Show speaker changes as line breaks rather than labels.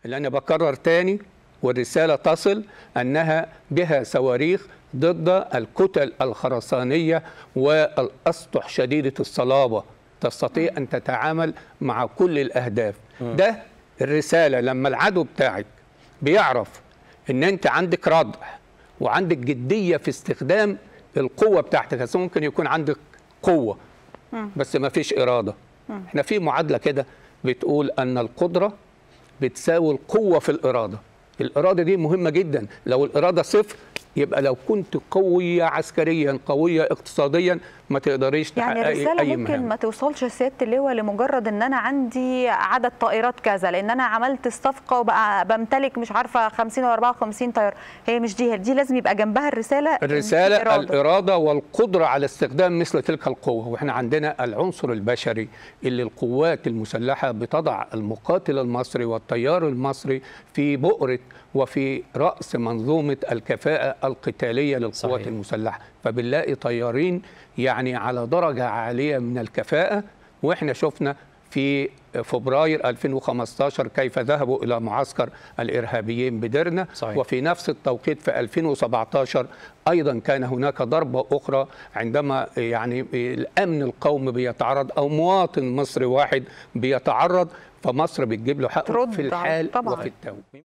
اللي انا بكرر تاني والرساله تصل انها بها صواريخ ضد الكتل الخرسانيه والاسطح شديده الصلابه تستطيع ان تتعامل مع كل الاهداف ده الرساله لما العدو بتاعك بيعرف ان انت عندك ردع وعندك جديه في استخدام القوه بتاعتك بس ممكن يكون عندك قوه بس ما فيش اراده احنا في معادله كده بتقول ان القدره بتساوي القوه في الاراده الاراده دي مهمه جدا لو الاراده صفر يبقى لو كنت قويه عسكريا قويه اقتصاديا ما تقدريش
يعني
تحققي
الرسالة
اي
ممكن
مهام
ما توصلش سيادة اللواء لمجرد ان انا عندي عدد طائرات كذا لان انا عملت الصفقة وبقى بمتلك مش عارفة 50 و 54 طيارة هي مش دي دي لازم يبقى جنبها الرسالة إن في
الرسالة
إرادة.
الإرادة والقدرة على استخدام مثل تلك القوة وإحنا عندنا العنصر البشري اللي القوات المسلحة بتضع المقاتل المصري والطيار المصري في بؤرة وفي رأس منظومة الكفاءة القتالية للقوات
صحيح.
المسلحة فبنلاقي طيارين يعني على درجة عالية من الكفاءة وإحنا شفنا في فبراير 2015 كيف ذهبوا إلى معسكر الإرهابيين بدرنا
صحيح.
وفي نفس التوقيت في 2017 أيضا كان هناك ضربة أخرى عندما يعني الأمن القومي بيتعرض أو مواطن مصري واحد بيتعرض فمصر بتجيب له حقه
ترد
في الحال
طبعاً.
وفي التو